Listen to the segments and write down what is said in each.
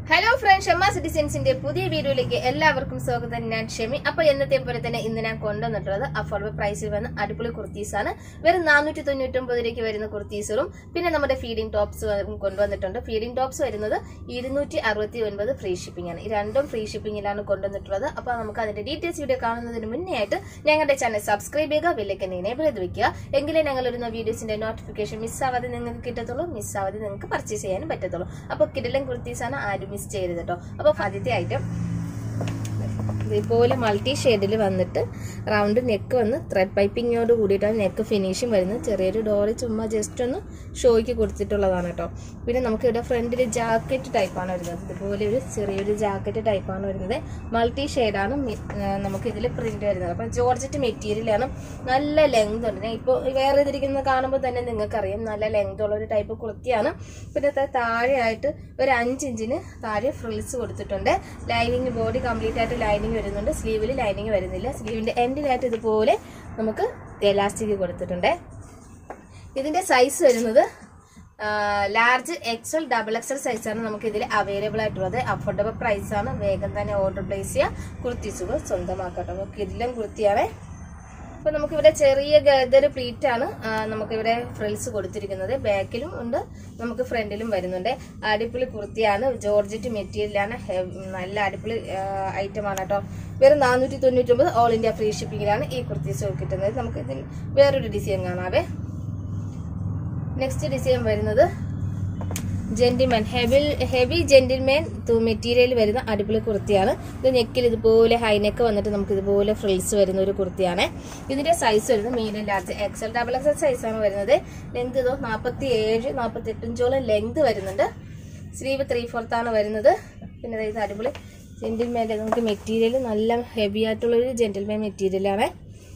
hello friend Shammah സിറ്റിസൻസിന്റെ പുതിയ വീഡിയോയിലേക്ക് എല്ലാവർക്കും സ്വാഗതം ഞാൻ ഷെമി അപ്പൊ എന്നത്തെ പോലെ തന്നെ ഇന്ന് ഞാൻ കൊണ്ടുവന്നിട്ടുള്ളത് അഫോർഡബിൾ പ്രൈസിൽ വന്ന അടിപൊളി കുർത്തീസ് ആണ് വെറും നാനൂറ്റി തൊണ്ണൂറ്റി ഒമ്പത് രൂപയ്ക്ക് വരുന്ന കുർത്തീസും പിന്നെ നമ്മുടെ ഫീഡിംഗ് ടോപ്സ് കൊണ്ടുവന്നിട്ടുണ്ട് ഫീഡിംഗ് ടോപ്സ് വരുന്നത് ഇരുന്നൂറ്റി അറുപത്തി ഒൻപത് ഫ്രീ ഷിപ്പിംഗ് ആണ് ഈ രണ്ടും ഫ്രീ ഷിപ്പിംഗിലാണ് കൊണ്ടുവന്നിട്ടുള്ളത് അപ്പൊ നമുക്ക് അതിന്റെ ഡീറ്റെയിൽസ് വീഡിയോ കാണുന്നതിന് മുന്നേ ആയിട്ട് ഞങ്ങളുടെ ചാനൽ സബ്സ്ക്രൈബ് ചെയ്യുക ബെല്ലേക്ക് എനേബിൾ ചെയ്ത് വെക്കുക എങ്കിലേ ഞങ്ങൾ വരുന്ന വീഡിയോസിന്റെ നോട്ടിഫിക്കേഷൻ മിസ്സാവാതെ നിങ്ങൾക്ക് കിട്ടത്തുള്ളൂ മിസ്സാവാതെ നിങ്ങൾക്ക് പർച്ചേസ് ചെയ്യാനും പറ്റത്തുള്ളൂ അപ്പൊ കിടലൻ കുർത്തീസ് ആണ് ആരും മിസ് ചെയ്യരുത് കേട്ടോ അപ്പൊ ആദ്യത്തെ ഐറ്റം ഇതുപോലെ മൾട്ടി ഷെയ്ഡിൽ വന്നിട്ട് റൗണ്ട് നെക്ക് വന്ന് ത്രെഡ് പൈപ്പിങ്ങോട് കൂടിയിട്ടാണ് നെക്ക് ഫിനിഷിങ് വരുന്നത് ചെറിയൊരു ഡോറ് ചുമ്മാ ജസ്റ്റ് ഒന്ന് ഷോയ്ക്ക് കൊടുത്തിട്ടുള്ളതാണ് കേട്ടോ പിന്നെ നമുക്ക് ഇവിടെ ഫ്രണ്ടിൽ ജാക്കറ്റ് ടൈപ്പാണ് വരുന്നത് ഇതുപോലെ ഒരു ചെറിയൊരു ജാക്കറ്റ് ടൈപ്പാണ് വരുന്നത് മൾട്ടി ഷെയ്ഡാണ് നമുക്ക് ഇതിൽ പ്രിന്റ് വരുന്നത് അപ്പം ജോർജറ്റ് മെറ്റീരിയലാണ് നല്ല ലെങ്ത് ഉണ്ട് ഞാൻ ഇപ്പോൾ വേറെ ഇതിരിക്കുന്നത് കാണുമ്പോൾ തന്നെ നിങ്ങൾക്കറിയാം നല്ല ലെങ്ത് ഉള്ള ഒരു ടൈപ്പ് കുർത്തിയാണ് പിന്നെ ത- താഴെയായിട്ട് ഒരു അഞ്ച് ഇഞ്ചിന് താഴെ ഫ്രിൽസ് കൊടുത്തിട്ടുണ്ട് ലൈനിങ് ബോഡി കംപ്ലീറ്റ് ആയിട്ട് ലൈനിങ് വരുന്നുണ്ട് സ്ലീവിൽ ലൈനിങ് വരുന്നില്ല സ്ലീവിന്റെ എൻഡിലായിട്ട് ഇതുപോലെ നമുക്ക് എലാസ്റ്റിക് കൊടുത്തിട്ടുണ്ട് ഇതിന്റെ സൈസ് വരുന്നത് ലാർജ് എക്സൽ ഡബിൾ എക്സൽ സൈസാണ് നമുക്ക് ഇതിൽ അവൈലബിൾ ആയിട്ടുള്ളത് അഫോർഡബിൾ പ്രൈസ് ആണ് വേഗം തന്നെ ഓർഡർ പ്ലേസ് ചെയ്യുക കുർത്തീസുകൾ സ്വന്തമാക്കട്ടെ നമുക്ക് ഇതിലും കുർത്തിയാണ് അപ്പൊ നമുക്കിവിടെ ചെറിയ ഗദർ പ്ലീറ്റ് ആണ് ആ, നമുക്കിവിടെ ഫ്രിൽസ് കൊടുത്തിരിക്കുന്നത് ബാക്കിലും ഉണ്ട് നമുക്ക് ഫ്രണ്ടിലും വരുന്നുണ്ട് അടിപൊളി കുർത്തിയാണ് ജോർജറ്റ് മെറ്റീരിയലാണ് നല്ല അടിപൊളി ഐറ്റം ആണ് കേട്ടോ വെറും നാനൂറ്റി തൊണ്ണൂറ്റി ഒമ്പത് ഓൾ ഇന്ത്യ ഫ്രീ ഷിപ്പിംഗിലാണ് ഈ കുർത്തീസ് കിട്ടുന്നത് നമുക്ക് ഇതിൽ വേറൊരു ഡിസൈൻ കാണാവേ നെക്സ്റ്റ് ഡിസൈൻ വരുന്നത് gentleman heavy heavy gentleman material വരുന്ന അടിപൊളി കുർത്തിയാണ് ഇത് നെക്കിൽ ഇതുപോലെ ഹൈനെക്ക് വന്നിട്ട് നമുക്ക് ഇതുപോലെ ഫ്രിൽസ് വരുന്ന ഒരു കുർത്തിയാണ് ഇതിന്റെ സൈസ് വരുന്നത് medium large XL double XL സൈസാണ് വരുന്നത് ലെങ്ത് ഇതോ നാൽപ്പത്തി ഏഴ് നാൽപ്പത്തി എട്ടഞ്ചോളം ലെങ്ത് വരുന്നുണ്ട് സ്ലീവ് ത്രീ ഫോർത്ത് ആണ് വരുന്നത് പിന്നെ ദേ ഇത് അടിപൊളി ജെന്റിൽമാൻ്റെ നമുക്ക് മെറ്റീരിയൽ നല്ല ഹെവി ആയിട്ടുള്ള ഒരു ജെന്റിൽമാൻ മെറ്റീരിയലാണ്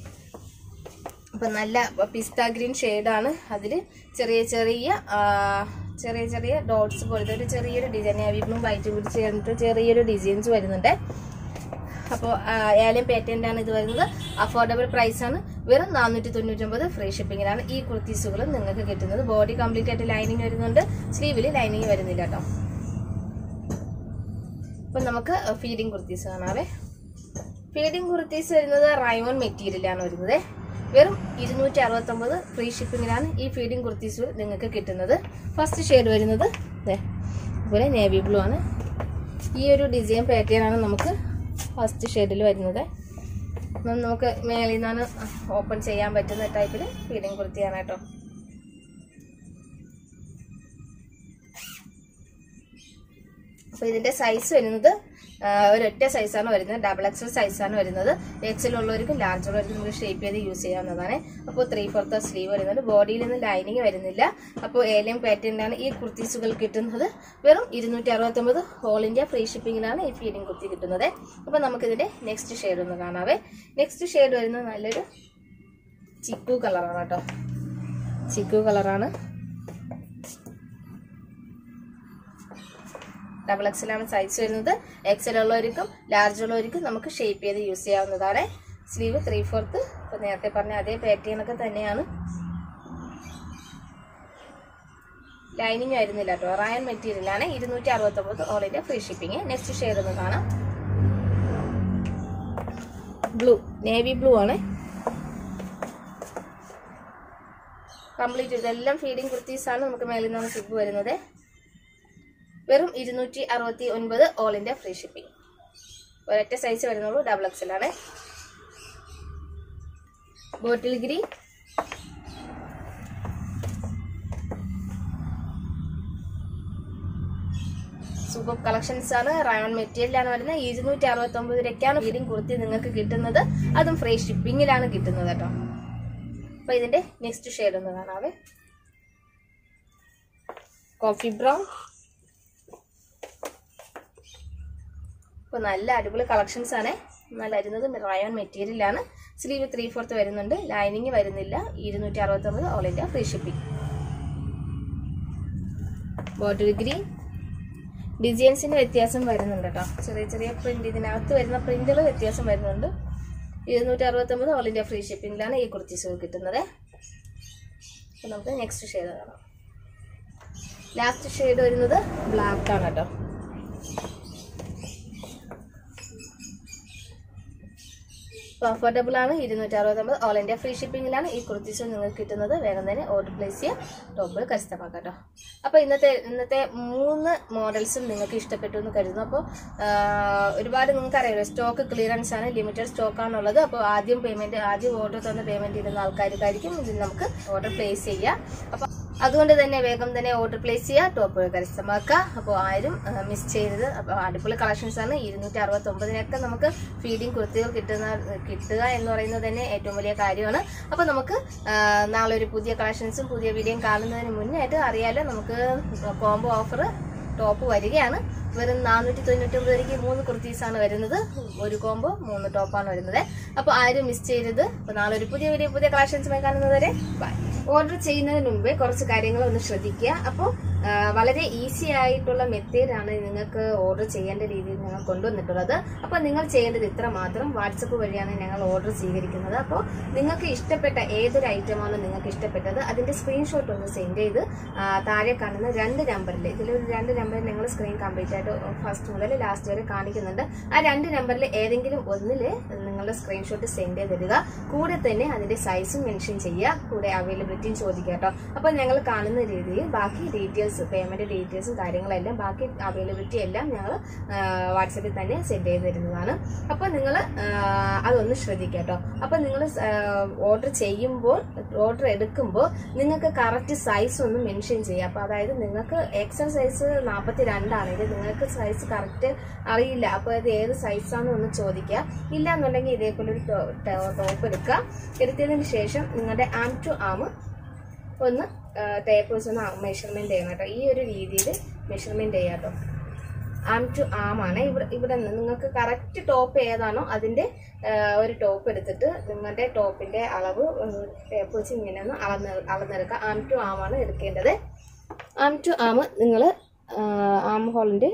അപ്പൊ നല്ല പിസ്ത ഗ്രീൻ ഷെയ്ഡാണ് അതിൽ ചെറിയ ചെറിയ ആ, ചെറിയ ചെറിയ ഡോട്ട്സ് പോലത്തെ ഒരു ചെറിയൊരു ഡിസൈൻ നേവിബ്ലും വൈറ്റും കൂടി ചേർന്നിട്ട് ചെറിയൊരു ഡിസൈൻസ് വരുന്നുണ്ട് അപ്പോൾ ഏലം പേറ്റൻ്റ് ആണ് ഇത് വരുന്നത് അഫോർഡബിൾ പ്രൈസ് ആണ് വെറും നാനൂറ്റി തൊണ്ണൂറ്റൊമ്പത് ഫ്രീ ഷിപ്പിങ്ങിലാണ് ഈ കുർത്തീസുകൾ നിങ്ങൾക്ക് കിട്ടുന്നത് ബോഡി കംപ്ലീറ്റ് ആയിട്ട് ലൈനിങ് വരുന്നുണ്ട് സ്ലീവിൽ ലൈനിങ് വരുന്നില്ല കേട്ടോ അപ്പം നമുക്ക് ഫീഡിങ് കുർത്തീസ് കാണാവേ ഫീഡിങ് കുർത്തീസ് വരുന്നത് റയോൺ മെറ്റീരിയലാണ് വരുന്നത് വെറും ഇരുന്നൂറ്റി അറുപത്തൊമ്പത് ഫ്രീ ഷിപ്പിങ്ങിലാണ് ഈ ഫീഡിങ് കുർത്തീസ് നിങ്ങൾക്ക് കിട്ടുന്നത് ഫസ്റ്റ് ഷെയ്ഡ് വരുന്നത് ദേ ഇതുപോലെ നേവി ബ്ലൂ ആണ് ഈ ഒരു ഡിസൈൻ പാറ്റേൺ ആണ് നമുക്ക് ഫസ്റ്റ് ഷെയ്ഡിൽ വരുന്നത് അപ്പം നമുക്ക് മേളിൽ നിന്നാണ് ഓപ്പൺ ചെയ്യാൻ പറ്റുന്ന ടൈപ്പിൽ ഫീഡിങ് കുർത്തിയാണ് കേട്ടോ അപ്പോൾ ഇതിന്റെ സൈസ് വരുന്നത് ആ, ഒരൊറ്റ സൈസാണ് വരുന്നത് ഡബിൾ എക്സൽ സൈസാണ് വരുന്നത് എക്സൽ ഉള്ളവർക്കും ലാർജ് ഉള്ളവർക്കും നമുക്ക് ഷേപ്പ് ചെയ്ത് യൂസ് ചെയ്യാവുന്നതാണ് അപ്പോൾ ത്രീ ഫോർത്ത് സ്ലീവ് വരുന്നുണ്ട് ബോഡിയിൽ നിന്ന് ലൈനിങ് വരുന്നില്ല അപ്പോൾ ഏലിയം പാറ്റേണിലാണ് ഈ കുർത്തീസുകൾ കിട്ടുന്നത് വെറും ഇരുന്നൂറ്റി അറുപത്തൊമ്പത് ഓൾ ഇന്ത്യ ഫ്രീ ഷിപ്പിങ്ങിലാണ് ഈ ഫീഡിങ് കുർത്തി കിട്ടുന്നത് അപ്പോൾ നമുക്കിതിന്റെ നെക്സ്റ്റ് ഷെയ്ഡ് ഒന്ന് കാണാവേ നെക്സ്റ്റ് ഷെയ്ഡ് വരുന്നത് നല്ലൊരു ചിക്കു കളറാണ് കേട്ടോ ചിക്കു കളറാണ് ഡബിൾ എക്സലാണ് സൈസ് വരുന്നത് എക്സൽ ഉള്ളവർക്കും ലാർജ് ഉള്ളവർക്കും നമുക്ക് ഷേപ്പ് ചെയ്ത് യൂസ് ചെയ്യാവുന്നതാണ് സ്ലീവ് ത്രീ ഫോർത്ത് ഇപ്പൊ നേരത്തെ പറഞ്ഞ അതേ പാറ്റേൺ ഒക്കെ തന്നെയാണ് ലൈനിങ് വരുന്നില്ല കേട്ടോ റയൻ മെറ്റീരിയലാണ് ഇരുന്നൂറ്റി അറുപത്തൊമ്പത് all India free shipping next shade ഒന്ന് കാണാം ബ്ലൂ നേവി ബ്ലൂ ആണ് കംപ്ലീറ്റ് ഇതെല്ലാം ഫീഡിങ് കുർത്തീസ് ആണ് നമുക്ക് മേലിൽ നിന്നാണ് സിബ് വരുന്നത് വെറും ഇരുന്നൂറ്റി അറുപത്തി ഒൻപത് ഓൾ ഇന്ത്യ ഫ്രീ ഷിപ്പിംഗ് ഒരൊറ്റ സൈസ് വരുന്നുള്ളൂ ഡബിൾ എക്സൽ ആണ് ബോട്ടിൽ ഗ്രീൻ സൂപ്പർ കളക്ഷൻസ് ആണ് റയോൺ മെറ്റീരിയലാണ് വരുന്നത് ഇരുന്നൂറ്റി അറുപത്തി ഒമ്പത് രൂപയ്ക്കാണ് ഫീഡിങ് കുർത്തി നിങ്ങൾക്ക് കിട്ടുന്നത് അതും ഫ്രീ ഷിപ്പിങ്ങിലാണ് കിട്ടുന്നത് കേട്ടോ അപ്പൊ ഇതിന്റെ നെക്സ്റ്റ് ഷെയ്ഡ് ഒന്ന് കാണാവേ കോഫി ബ്രൗൺ ഇപ്പോൾ നല്ല അടിപൊളി കളക്ഷൻസ് ആണ് നല്ല വരുന്നത് റയോൺ മെറ്റീരിയൽ ആണ് സ്ലീവ് ത്രീ ഫോർത്ത് വരുന്നുണ്ട് ലൈനിങ് വരുന്നില്ല ഇരുന്നൂറ്റി അറുപത്തൊമ്പത് all India free shipping bottle green ഡിസൈൻസിന്റെ വ്യത്യാസം വരുന്നുണ്ട് കേട്ടോ ചെറിയ ചെറിയ പ്രിന്റ് ഇതിനകത്ത് വരുന്ന പ്രിന്റുകൾ വ്യത്യാസം വരുന്നുണ്ട് ഇരുന്നൂറ്റി അറുപത്തൊമ്പത് ഓൾ ഇന്ത്യ ഫ്രീ ഷിപ്പിംഗിലാണ് ഈ കുർത്തീസ് കിട്ടുന്നത് അപ്പോൾ നമുക്ക് നെക്സ്റ്റ് ഷെയ്ഡ് കാണാം ലാസ്റ്റ് ഷെയ്ഡ് വരുന്നത് ബ്ലാക്ക് ആണ് കേട്ടോ അഫോർഡബിൾ ആണ് ഇരുന്നൂറ്റി അറുപത്തൊമ്പത് ഓൾ ഇന്ത്യ ഫ്രീ ഷിപ്പിംഗിലാണ് ഈ കുർത്തീസ് നിങ്ങൾക്ക് കിട്ടുന്നത് വേഗം തന്നെ ഓർഡർ പ്ലേസ് ചെയ്യുക ടോപ്പുകൾ കരസ്ഥമാക്കാം കേട്ടോ അപ്പോൾ ഇന്നത്തെ ഇന്നത്തെ മൂന്ന് മോഡൽസും നിങ്ങൾക്ക് ഇഷ്ടപ്പെട്ടു എന്ന് കരുതുന്നു അപ്പോൾ ഒരുപാട് നിങ്ങൾക്ക് അറിയാലോ സ്റ്റോക്ക് ക്ലിയറൻസ് ആണ് ലിമിറ്റഡ് സ്റ്റോക്ക് ആണുള്ളത് അപ്പോൾ ആദ്യം പേയ്മെന്റ് ആദ്യം ഓർഡർ തന്ന പേയ്മെന്റ് ഇടുന്ന ആൾക്കാർക്കായിരിക്കും ഇതിൽ നമുക്ക് ഓർഡർ പ്ലേസ് ചെയ്യുക അപ്പോൾ അതുകൊണ്ട് തന്നെ വേഗം തന്നെ ഓർഡർ പ്ലേസ് ചെയ്യുക ടോപ്പുകൾ കരസ്ഥമാക്കുക അപ്പോൾ ആരും മിസ് ചെയ്തത് അപ്പോൾ അടിപൊളി കളക്ഷൻസ് ആണ് ഇരുന്നൂറ്റി അറുപത്തി ഒമ്പതിനൊക്കെ നമുക്ക് ഫീഡിങ് കുർത്തികൾ കിട്ടുന്ന കിട്ടുക എന്ന് പറയുന്നത് തന്നെ ഏറ്റവും വലിയ കാര്യമാണ് അപ്പോൾ നമുക്ക് ആ, നാളെ ഒരു പുതിയ കളക്ഷൻസും പുതിയ വീഡിയോയും കാണുന്നതിന് മുന്നായിട്ട് അറിയാലോ നമുക്ക് കോംബോ ഓഫർ ടോപ്പ് വരികയാണ് വെറും നാനൂറ്റി തൊണ്ണൂറ്റി ഒമ്പത് രൂപയ്ക്ക് മൂന്ന് കുർത്തീസാണ് വരുന്നത് ഒരു കോംബോ മൂന്ന് ടോപ്പാണ് വരുന്നത് അപ്പോൾ ആരും മിസ് ചെയ്തത് അപ്പോൾ നാളെ ഒരു പുതിയ വീഡിയോ പുതിയ കളക്ഷൻസുമായി കാണുന്നവരെ ബൈ ഓർഡർ ചെയ്യുന്നതിന് മുമ്പേ കുറച്ച് കാര്യങ്ങൾ ഒന്ന് ശ്രദ്ധിക്കുക അപ്പോൾ ആ, വളരെ ഈസി ആയിട്ടുള്ള മെത്തേഡാണ് നിങ്ങൾക്ക് ഓർഡർ ചെയ്യേണ്ട രീതിയിൽ ഞങ്ങൾ കൊണ്ടുവന്നിട്ടുള്ളത് അപ്പോൾ നിങ്ങൾ ചെയ്യേണ്ടത് ഇത്ര മാത്രം വാട്സപ്പ് വഴിയാണ് ഞങ്ങൾ ഓർഡർ സ്വീകരിക്കുന്നത് അപ്പോൾ നിങ്ങൾക്ക് ഇഷ്ടപ്പെട്ട ഏതൊരു ഐറ്റമാണോ നിങ്ങൾക്ക് ഇഷ്ടപ്പെട്ടത് അതിന്റെ സ്ക്രീൻഷോട്ട് ഒന്ന് സെൻഡ് ചെയ്ത് ആ, താഴെ കാണുന്ന രണ്ട് നമ്പറിൽ ഇതിലൊരു രണ്ട് നമ്പറിൽ ഞങ്ങൾ സ്ക്രീൻ കംപ്ലീറ്റ് ആയിട്ട് ഫസ്റ്റ് മുതൽ ലാസ്റ്റ് വരെ കാണിക്കുന്നുണ്ട് ആ രണ്ട് നമ്പറിൽ ഏതെങ്കിലും ഒന്നിൽ നിങ്ങളുടെ സ്ക്രീൻഷോട്ട് സെൻഡ് ചെയ്ത് തരിക കൂടെ തന്നെ അതിന്റെ സൈസും മെൻഷൻ ചെയ്യുക കൂടെ അവൈലബിലിറ്റിയും ചോദിക്കുക കേട്ടോ അപ്പോൾ ഞങ്ങൾ കാണുന്ന രീതിയിൽ ബാക്കി ഡീറ്റെയിൽസ് പേയ്മെന്റ് ഡീറ്റെയിൽസും കാര്യങ്ങളെല്ലാം ബാക്കി അവൈലബിലിറ്റി എല്ലാം ഞങ്ങൾ വാട്സപ്പിൽ തന്നെ സെൻഡ് ചെയ്ത് തരുന്നതാണ് അപ്പോൾ നിങ്ങൾ അതൊന്ന് ശ്രദ്ധിക്കുക കേട്ടോ അപ്പോൾ നിങ്ങൾ ഓർഡർ ചെയ്യുമ്പോൾ ഓർഡർ എടുക്കുമ്പോൾ നിങ്ങൾക്ക് കറക്റ്റ് സൈസ് ഒന്ന് മെൻഷൻ ചെയ്യുക അപ്പോൾ അതായത് നിങ്ങൾക്ക് എക്സൽ സൈസ് നാൽപ്പത്തി രണ്ടാണെങ്കിൽ നിങ്ങൾക്ക് സൈസ് കറക്റ്റ് അറിയില്ല അപ്പോൾ അത് ഏത് സൈസാണെന്ന് ഒന്ന് ചോദിക്കുക ഇല്ല എന്നുണ്ടെങ്കിൽ ഇതേപോലെ ഒരു ടോപ്പ് എടുക്കുക എടുത്തതിന് ശേഷം നിങ്ങളുടെ ആം ടു ആം ഒന്ന് ടേപ്പേഴ്സ് ഒന്ന് മെഷർമെന്റ് ചെയ്യണം കേട്ടോ ഈ ഒരു രീതിയിൽ മെഷർമെന്റ് ചെയ്യാം കേട്ടോ ആം ടു ആം ആണ് ഇവിടെ ഇവിടെ നിന്ന് നിങ്ങൾക്ക് കറക്റ്റ് ടോപ്പ് ഏതാണോ അതിന്റെ ആ, ഒരു ടോപ്പ് എടുത്തിട്ട് നിങ്ങളുടെ ടോപ്പിന്റെ അളവ് ടേപ്പ് വെച്ച് ഇങ്ങനെ ഒന്ന് അളന്ന് അളന്നെടുക്കുക ആം ടു ആം ആണ് എടുക്കേണ്ടത് ആം ടു ആം നിങ്ങൾ ആം ഹോളിന്റെ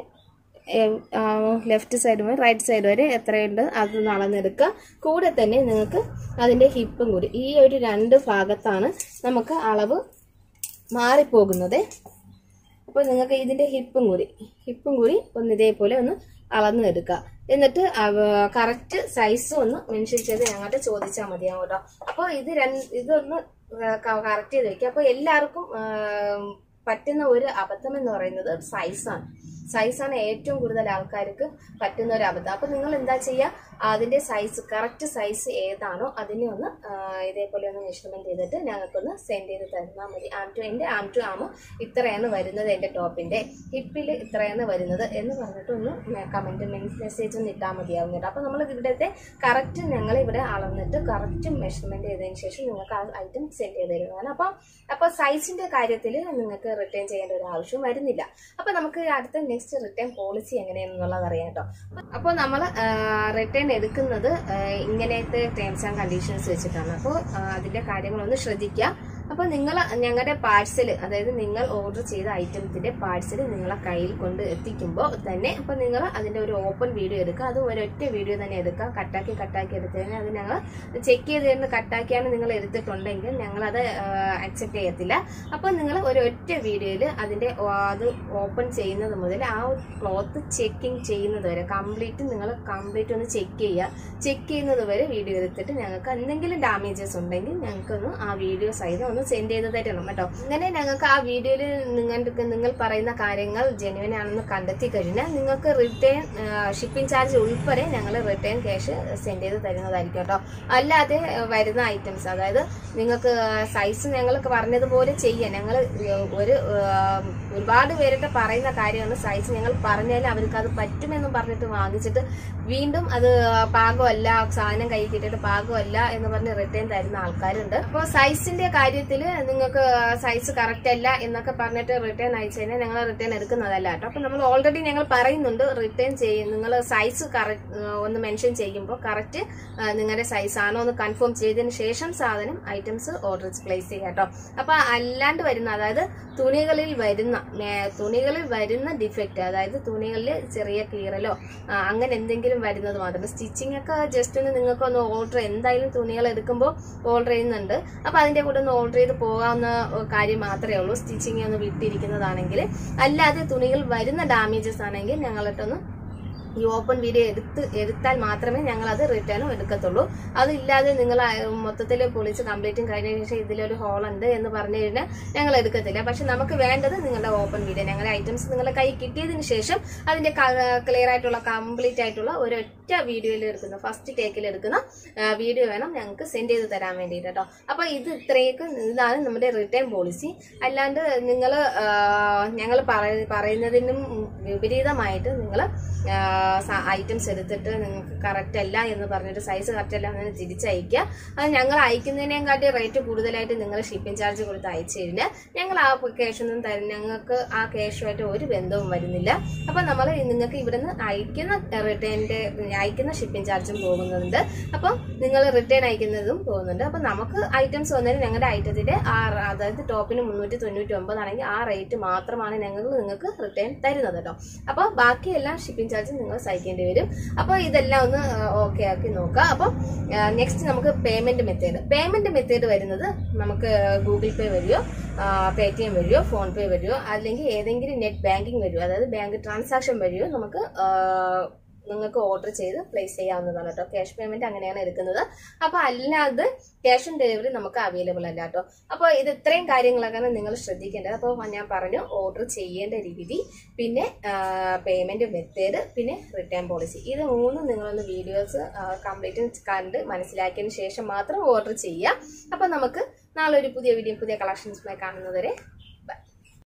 ലെഫ്റ്റ് സൈഡ് മുതൽ റൈറ്റ് സൈഡ് വരെ എത്രയുണ്ട് അതൊന്ന് അളന്നെടുക്കുക കൂടെ തന്നെ നിങ്ങൾക്ക് അതിന്റെ ഹിപ്പും കൂടി ഈ ഒരു രണ്ട് ഭാഗത്താണ് നമുക്ക് അളവ് മാറിപ്പോകുന്നത് അപ്പോൾ നിങ്ങൾക്ക് ഇതിന്റെ ഹിപ്പും കൂടി ഹിപ്പും കൂടി ഒന്ന് ഇതേപോലെ ഒന്ന് അളന്ന് എടുക്കുക എന്നിട്ട് കറക്റ്റ് സൈസ് ഒന്ന് മെൻഷൻ ചെയ്ത് ഞങ്ങളുടെ ചോദിച്ചാൽ മതിയാവും കേട്ടോ അപ്പോൾ ഇത് രണ്ട് ഇതൊന്ന് കറക്റ്റ് ചെയ്ത് വെക്കുക അപ്പോൾ എല്ലാവർക്കും ആ, പറ്റുന്ന ഒരു അബദ്ധം എന്ന് പറയുന്നത് സൈസാണ് സൈസാണ് ഏറ്റവും കൂടുതൽ ആൾക്കാർക്ക് പറ്റുന്ന ഒരു അബദ്ധം അപ്പൊ നിങ്ങൾ എന്താ ചെയ്യുക അതിന്റെ സൈസ് കറക്റ്റ് സൈസ് ഏതാണോ അതിനെ ഒന്ന് ആ, ഇതേപോലെ ഒന്ന് മെഷർമെന്റ് ചെയ്തിട്ട് ഞങ്ങൾക്കൊന്ന് സെൻഡ് ചെയ്ത് തന്നാൽ മതി ആം ടു എൻ്റെ ആം ടു ആം ഇത്രയാണ് വരുന്നത് എൻ്റെ ടോപ്പിന്റെ ഹിപ്പിൽ ഇത്രയാണ് വരുന്നത് എന്ന് പറഞ്ഞിട്ട് ഒന്ന് കമന്റ് മെസ്സേജ് ഒന്ന് ഇട്ടാൽ മതിയാവും കേട്ടോ അപ്പൊ നമ്മൾ ഇവിടുത്തെ കറക്റ്റ് ഞങ്ങൾ ഇവിടെ അളന്നിട്ട് കറക്റ്റ് മെഷർമെന്റ് ചെയ്തതിന് ശേഷം നിങ്ങൾക്ക് ആ ഐറ്റം സെൻഡ് ചെയ്ത് തരുന്നതാണ് അപ്പം അപ്പോൾ സൈസിന്റെ കാര്യത്തിൽ നിങ്ങൾക്ക് റിട്ടേൺ ചെയ്യേണ്ട ഒരു ആവശ്യം വരുന്നില്ല അപ്പൊ നമുക്ക് അടുത്ത നെക്സ്റ്റ് റിട്ടേൺ പോളിസി എങ്ങനെയാണെന്നുള്ളത് അറിയാം കേട്ടോ അപ്പോൾ നമ്മൾ റിട്ടേൺ എടുക്കുന്നത് ആ, ഇങ്ങനത്തെ ടേംസ് ആൻഡ് കണ്ടീഷൻസ് വെച്ചിട്ടാണ് അപ്പോൾ അതിന്റെ കാര്യങ്ങളൊന്ന് ശ്രദ്ധിക്കുക അപ്പോൾ നിങ്ങൾ ഞങ്ങളുടെ പാഴ്സൽ അതായത് നിങ്ങൾ ഓർഡർ ചെയ്ത ഐറ്റംസിന്റെ പാഴ്സൽ നിങ്ങളെ കയ്യിൽ കൊണ്ട് എത്തിക്കുമ്പോൾ തന്നെ അപ്പോൾ നിങ്ങൾ അതിന്റെ ഒരു ഓപ്പൺ വീഡിയോ എടുക്കുക അത് ഒരൊറ്റ വീഡിയോ തന്നെ എടുക്കുക കട്ടാക്കി കട്ടാക്കി എടുത്തു കഴിഞ്ഞാൽ അത് ഞങ്ങൾ ചെക്ക് ചെയ്ത് കഴിഞ്ഞ് കട്ടാക്കിയാണ് നിങ്ങൾ എടുത്തിട്ടുണ്ടെങ്കിൽ ഞങ്ങളത് അക്സെപ്റ്റ് ചെയ്യത്തില്ല അപ്പോൾ നിങ്ങൾ ഒരു ഒറ്റ വീഡിയോയിൽ അതിന്റെ ഓ- അത് ഓപ്പൺ ചെയ്യുന്നത് മുതൽ ആ ക്ലോത്ത് ചെക്കിങ് ചെയ്യുന്നത് വരെ കംപ്ലീറ്റ് നിങ്ങൾ കംപ്ലീറ്റ് ഒന്ന് ചെക്ക് ചെയ്യുക ചെക്ക് ചെയ്യുന്നത് വരെ വീഡിയോ എടുത്തിട്ട് ഞങ്ങൾക്ക് എന്തെങ്കിലും ഡാമേജസ് ഉണ്ടെങ്കിൽ ഞങ്ങൾക്കൊന്ന് ആ വീഡിയോ സഹിതം ഒന്ന് സെൻഡ് ചെയ്ത് തരണം കേട്ടോ അങ്ങനെ ഞങ്ങൾക്ക് ആ വീഡിയോയിൽ നിങ്ങൾക്ക് നിങ്ങൾ പറയുന്ന കാര്യങ്ങൾ ജെന്യുവൻ ആണെന്ന് കണ്ടെത്തി കഴിഞ്ഞാൽ നിങ്ങൾക്ക് റിട്ടേൺ ഷിപ്പിംഗ് ചാർജ് ഉൾപ്പെടെ ഞങ്ങൾ റിട്ടേൺ ക്യാഷ് സെൻഡ് ചെയ്ത് തരുന്നതായിരിക്കും കേട്ടോ അല്ലാതെ ആ, വരുന്ന ഐറ്റംസ് അതായത് നിങ്ങൾക്ക് സൈസ് ഞങ്ങൾക്ക് പറഞ്ഞതുപോലെ ചെയ്യാം ഞങ്ങൾ ഒരു ആ, ഒരുപാട് പേരൊക്കെ പറയുന്ന കാര്യമാണ് സൈസ് ഞങ്ങൾ പറഞ്ഞാൽ അവർക്ക് അത് പറ്റുമെന്നും പറഞ്ഞിട്ട് വാങ്ങിച്ചിട്ട് വീണ്ടും അത് പാകമല്ല സാധനം കൈ കിട്ടിയിട്ട് പാകമല്ല എന്ന് പറഞ്ഞ് റിട്ടേൺ തരുന്ന ആൾക്കാരുണ്ട് അപ്പോൾ സൈസിന്റെ കാര്യത്തിൽ നിങ്ങൾക്ക് സൈസ് കറക്റ്റ് അല്ല എന്നൊക്കെ പറഞ്ഞിട്ട് റിട്ടേൺ അയച്ചു കഴിഞ്ഞാൽ ഞങ്ങൾ റിട്ടേൺ എടുക്കുന്നതല്ല കേട്ടോ അപ്പോൾ നമ്മൾ ഓൾറെഡി ഞങ്ങൾ പറയുന്നുണ്ട് റിട്ടേൺ ചെയ്യും നിങ്ങൾ സൈസ് കറക്റ്റ് ഒന്ന് മെൻഷൻ ചെയ്യുമ്പോൾ കറക്റ്റ് നിങ്ങളുടെ സൈസ് ആണോ എന്ന് കൺഫേം ചെയ്തതിന് ശേഷം സാധനം ഐറ്റംസ് ഓർഡർ പ്ലേസ് ചെയ്യുക കേട്ടോ അപ്പൊ അല്ലാണ്ട് വരുന്ന അതായത് തുണികളിൽ വരുന്ന മേ- തുണികളിൽ വരുന്ന ഡിഫക്റ്റ് അതായത് തുണികളിൽ ചെറിയ കീറലോ ആ, അങ്ങനെ എന്തെങ്കിലും വരുന്നത് മാത്രം സ്റ്റിച്ചിങ് ഒക്കെ ജസ്റ്റ് ഒന്ന് നിങ്ങൾക്ക് ഒന്ന് ഓർഡർ എന്തായാലും തുണികൾ എടുക്കുമ്പോൾ ഓർഡർ ചെയ്യുന്നുണ്ട് അപ്പൊ അതിന്റെ കൂടെ ഒന്ന് ഓർഡർ ചെയ്ത് ചെയ്ത് പോകാവുന്ന കാര്യം മാത്രമേ ഉള്ളൂ സ്റ്റിച്ചിങ് ഒന്ന് വിട്ടിരിക്കുന്നതാണെങ്കിൽ അല്ലാതെ തുണികൾ വരുന്ന ഡാമേജസ് ആണെങ്കിൽ ഞങ്ങളിട്ടൊന്ന് ഈ ഓപ്പൺ വീഡിയോ എടുത്ത് എടുത്താൽ മാത്രമേ ഞങ്ങൾ അത് റിട്ടേണും എടുക്കത്തുള്ളൂ അതില്ലാതെ നിങ്ങൾ മൊത്തത്തിൽ പൊളിച്ച് കംപ്ലീറ്റും കഴിഞ്ഞതിന് ശേഷം ഇതിലൊരു ഹോൾ ഉണ്ട് എന്ന് പറഞ്ഞു കഴിഞ്ഞാൽ ഞങ്ങൾ എടുക്കത്തില്ല പക്ഷെ നമുക്ക് വേണ്ടത് നിങ്ങളുടെ ഓപ്പൺ വീഡിയോ ഞങ്ങളുടെ ഐറ്റംസ് നിങ്ങളുടെ കൈ കിട്ടിയതിന് ശേഷം അതിന്റെ ക്ലിയർ ആയിട്ടുള്ള കംപ്ലീറ്റ് ആയിട്ടുള്ള ഒരൊറ്റ വീഡിയോയിൽ എടുക്കുന്ന ഫസ്റ്റ് ടേക്കിൽ എടുക്കുന്ന വീഡിയോ വേണം ഞങ്ങൾക്ക് സെൻഡ് ചെയ്ത് തരാൻ വേണ്ടിയിട്ട് കേട്ടോ അപ്പൊ ഇത് ഇത്രയൊക്കെ ഇതാണ് നമ്മുടെ റിട്ടേൺ പോളിസി അല്ലാണ്ട് നിങ്ങൾ ഞങ്ങൾ പറയുന്നതിനും വിപരീതമായിട്ട് നിങ്ങൾ ഐറ്റംസ് എടുത്തിട്ട് നിങ്ങൾക്ക് കറക്റ്റ് അല്ല എന്ന് പറഞ്ഞിട്ട് സൈസ് കറക്റ്റ് അല്ല എന്ന് തിരിച്ചയക്കുക അത് ഞങ്ങൾ അയക്കുന്നതിനേയും കാട്ടി റേറ്റ് കൂടുതലായിട്ട് നിങ്ങൾ ഷിപ്പിംഗ് ചാർജ് കൊടുത്ത് അയച്ചു കഴിഞ്ഞാൽ ഞങ്ങൾ ആ ക്യാഷ് ഒന്നും തരും ഞങ്ങൾക്ക് ആ ക്യാഷുമായിട്ട് ഒരു ബന്ധവും വരുന്നില്ല അപ്പം നമ്മൾ നിങ്ങൾക്ക് ഇവിടുന്ന് അയക്കുന്ന റിട്ടേണിന്റെ അയക്കുന്ന ഷിപ്പിംഗ് ചാർജും പോകുന്നുണ്ട് അപ്പം നിങ്ങൾ റിട്ടേൺ അയക്കുന്നതും പോകുന്നുണ്ട് അപ്പം നമുക്ക് ഐറ്റംസ് വന്നതിന് ഞങ്ങളുടെ ഐറ്റത്തിന്റെ ആ അതായത് ടോപ്പിന് മുന്നൂറ്റി തൊണ്ണൂറ്റി ഒമ്പതാണെങ്കിൽ ആ റേറ്റ് മാത്രമാണ് ഞങ്ങൾ നിങ്ങൾക്ക് റിട്ടേൺ തരുന്നത് കേട്ടോ അപ്പോൾ ബാക്കിയെല്ലാം ഷിപ്പിംഗ് ചാർജ് നിങ്ങൾ സഹിക്കേണ്ടി വരും അപ്പോൾ ഇതെല്ലാം ഒന്ന് ഓക്കെ ആക്കി നോക്കുക അപ്പം നെക്സ്റ്റ് നമുക്ക് പേയ്മെന്റ് മെത്തേഡ് പേയ്മെന്റ് മെത്തേഡ് വരുന്നത് നമുക്ക് ഗൂഗിൾ പേ വഴിയോ പേ ടി എം വഴിയോ ഫോൺ പേ വഴിയോ അല്ലെങ്കിൽ ഏതെങ്കിലും നെറ്റ് ബാങ്കിങ് വഴിയോ അതായത് ബാങ്ക് ട്രാൻസാക്ഷൻ വഴിയോ നമുക്ക് ആ, നിങ്ങൾക്ക് ഓർഡർ ചെയ്ത് പ്ലേസ് ചെയ്യാവുന്നതാണ് കേട്ടോ ക്യാഷ് പേയ്മെന്റ് അങ്ങനെയാണ് എടുക്കുന്നത് അപ്പോൾ അല്ലാതെ ക്യാഷ് ഓൺ ഡെലിവറി നമുക്ക് അവൈലബിൾ അല്ല കേട്ടോ അപ്പോൾ ഇത് ഇത്രയും കാര്യങ്ങളൊക്കെയാണ് നിങ്ങൾ ശ്രദ്ധിക്കേണ്ടത് അപ്പോൾ ഞാൻ പറഞ്ഞു ഓർഡർ ചെയ്യേണ്ട രീതി പിന്നെ പേയ്മെന്റ് മെത്തേഡ് പിന്നെ റിട്ടേൺ പോളിസി ഇത് മൂന്നും നിങ്ങളൊന്ന് വീഡിയോസ് കംപ്ലീറ്റ് കണ്ട് മനസ്സിലാക്കിയതിന് ശേഷം മാത്രം ഓർഡർ ചെയ്യുക അപ്പോൾ നമുക്ക് നാളെ ഒരു പുതിയ വീഡിയോ പുതിയ കളക്ഷൻസുമായി കാണുന്നവരെ